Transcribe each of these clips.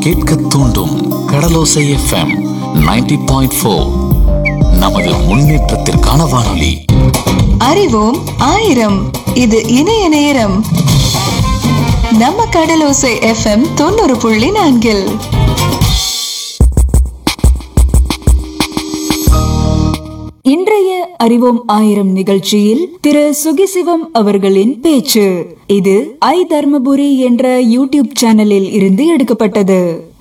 கேட்க தூண்டும் கடலோசை FM 90.4 point four நமது முன்னேற்றத்திற்கான வானொலி அறிவோம் ஆயிரம் இது இணைய நேரம் நம்ம கடலோசை எஃப்எம் தொண்ணூறு புள்ளி நான்கில் இன்றைய அறிவோம் ஆயிரம் நிகழ்ச்சியில் திரு சுகிசிவம் அவர்களின் பேச்சு இது ஐ தர்மபுரி என்ற யூடியூப் சேனலில் இருந்து எடுக்கப்பட்டது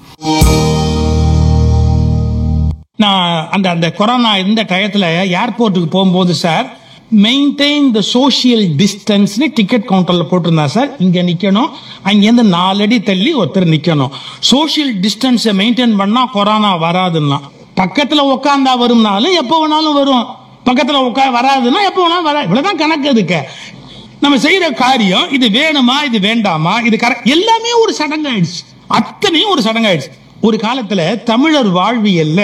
நான் அந்த அந்த கொரோனா இருந்த டயத்துல ஏர்போர்ட்டுக்கு போகும்போது சார் மெயின்டைன் த சோஷியல் டிஸ்டன்ஸ்னு டிக்கெட் கவுண்டர்ல போட்டிருந்தேன் சார் இங்க நிக்கணும் அங்கேருந்து நாலடி தள்ளி ஒருத்தர் நிக்கணும் சோஷியல் டிஸ்டன்ஸை மெயின்டைன் பண்ணா கொரோனா வராதுன்னா பக்கத்துல உட்காந்தா வரும்னாலும் எப்போ வேணாலும் வரும் பக்கத்துல உட்கா வராதுன்னா எப்போ வேணாலும் வராது இவ்வளவுதான் கணக்கு இதுக்கு நம்ம செய்யற காரியம் இது வேணுமா இது வேண்டாமா இது கர- எல்லாமே ஒரு சடங்காயிடுச்சு அத்தனையும் ஒரு சடங்காயிடுச்சு ஒரு காலத்துல தமிழர் வாழ்வியல்ல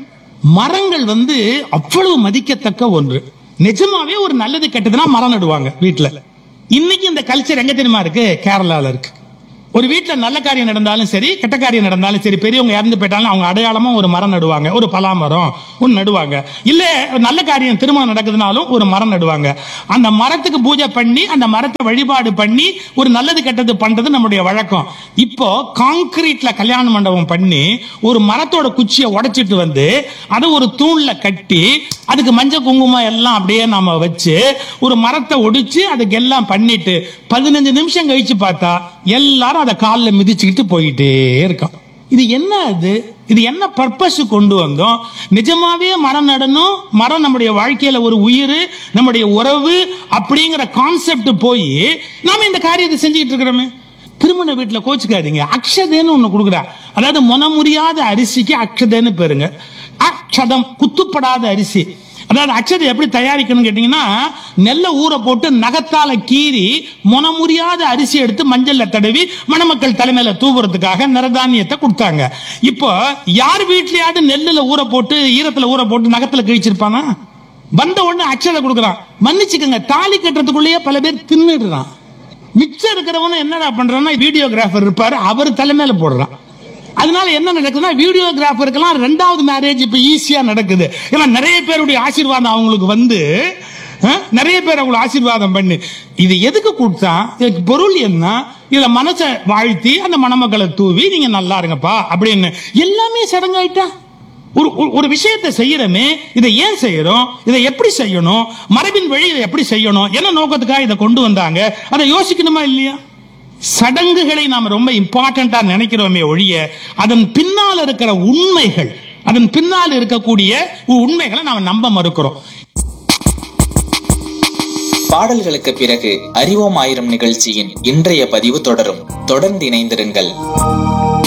மரங்கள் வந்து அவ்வளவு மதிக்கத்தக்க ஒன்று நிஜமாவே ஒரு நல்லது கெட்டதுன்னா மரம் நடுவாங்க வீட்டுல இன்னைக்கு இந்த கல்ச்சர் எங்க தெரியுமா இருக்கு கேரளால இருக்கு ஒரு வீட்டுல நல்ல காரியம் நடந்தாலும் சரி கெட்ட காரியம் நடந்தாலும் சரி பெரியவங்க இறந்து போயிட்டாலும் அவங்க அடையாளமா ஒரு மரம் நடுவாங்க ஒரு பலாமரம் ஒன்று நடுவாங்க இல்ல நல்ல காரியம் திருமணம் நடக்குதுனாலும் ஒரு மரம் நடுவாங்க அந்த மரத்துக்கு பூஜை பண்ணி அந்த மரத்தை வழிபாடு பண்ணி ஒரு நல்லது கெட்டது பண்றது நம்முடைய வழக்கம் இப்போ காங்கிரீட்ல கல்யாண மண்டபம் பண்ணி ஒரு மரத்தோட குச்சியை உடைச்சிட்டு வந்து அதை ஒரு தூண்ல கட்டி அதுக்கு மஞ்சள் குங்குமம் எல்லாம் அப்படியே நாம வச்சு ஒரு மரத்தை ஒடிச்சு அதுக்கு எல்லாம் பண்ணிட்டு பதினஞ்சு நிமிஷம் கழிச்சு பார்த்தா எல்லாரும் அதை காலில் மிதிச்சுக்கிட்டு போயிட்டே இருக்கான் இது என்ன இது இது என்ன பர்பஸ் கொண்டு வந்தோம் நிஜமாவே மரம் நடணும் மரம் நம்முடைய வாழ்க்கையில ஒரு உயிர் நம்முடைய உறவு அப்படிங்கிற கான்செப்ட் போய் நாம இந்த காரியத்தை செஞ்சுக்கிட்டு இருக்கிறோமே திருமண வீட்டுல கோச்சுக்காதீங்க அக்ஷதைன்னு ஒண்ணு கொடுக்குறா அதாவது முனமுறியாத அரிசிக்கு அக்ஷதைன்னு பேருங்க அக்ஷதம் குத்துப்படாத அரிசி அதாவது அக்ஷதை எப்படி தயாரிக்கணும் கேட்டீங்கன்னா நெல்லை ஊற போட்டு நகத்தால கீறி முனமுறியாத அரிசி எடுத்து மஞ்சள்ல தடவி மணமக்கள் தலைமையில தூவுறதுக்காக நிறதானியத்தை கொடுத்தாங்க இப்போ யார் வீட்லயாவது நெல்லுல ஊற போட்டு ஈரத்துல ஊற போட்டு நகத்துல கிழிச்சிருப்பானா வந்த உடனே அக்ஷதை கொடுக்குறான் மன்னிச்சுக்கோங்க தாலி கட்டுறதுக்குள்ளேயே பல பேர் தின்னுடுறான் மிச்சம் இருக்கிறவன என்னடா பண்றான்னா வீடியோகிராஃபர் இருப்பாரு அவர் தலைமையில போடுறான் அதனால என்ன நடக்குதுன்னா வீடியோகிராஃபருக்கெல்லாம் ரெண்டாவது மேரேஜ் இப்ப ஈஸியா நடக்குது ஏன்னா நிறைய பேருடைய ஆசீர்வாதம் அவங்களுக்கு வந்து அஹ், நிறைய பேர் அவங்களுக்கு ஆசீர்வாதம் பண்ணி இது எதுக்கு கொடுத்தா இதுக்கு பொருள் என்ன இதுல மனசை வாழ்த்தி அந்த மணமக்களை தூவி நீங்க நல்லா இருங்கப்பா அப்படின்னு எல்லாமே சடங்காயிட்டா ஒரு ஒரு- ஒரு விஷயத்தை செய்யறமே இதை ஏன் செய்யறோம் இதை எப்படி செய்யணும் மரபின் வழி இதை எப்படி செய்யணும் என்ன நோக்கத்துக்காக இதை கொண்டு வந்தாங்க அதை யோசிக்கணுமா இல்லையா சடங்குகளை நாம் ரொம்ப இம்பார்ட்டண்டா நினைக்கிறோமே ஒழிய அதன் பின்னால் இருக்கிற உண்மைகள் அதன் பின்னால் இருக்கக்கூடிய உண்மைகளை நாம் நம்ப மறுக்கிறோம் பாடல்களுக்கு பிறகு அறிவோம் ஆயிரம் நிகழ்ச்சியின் இன்றைய பதிவு தொடரும் தொடர்ந்து இணைந்திருங்கள்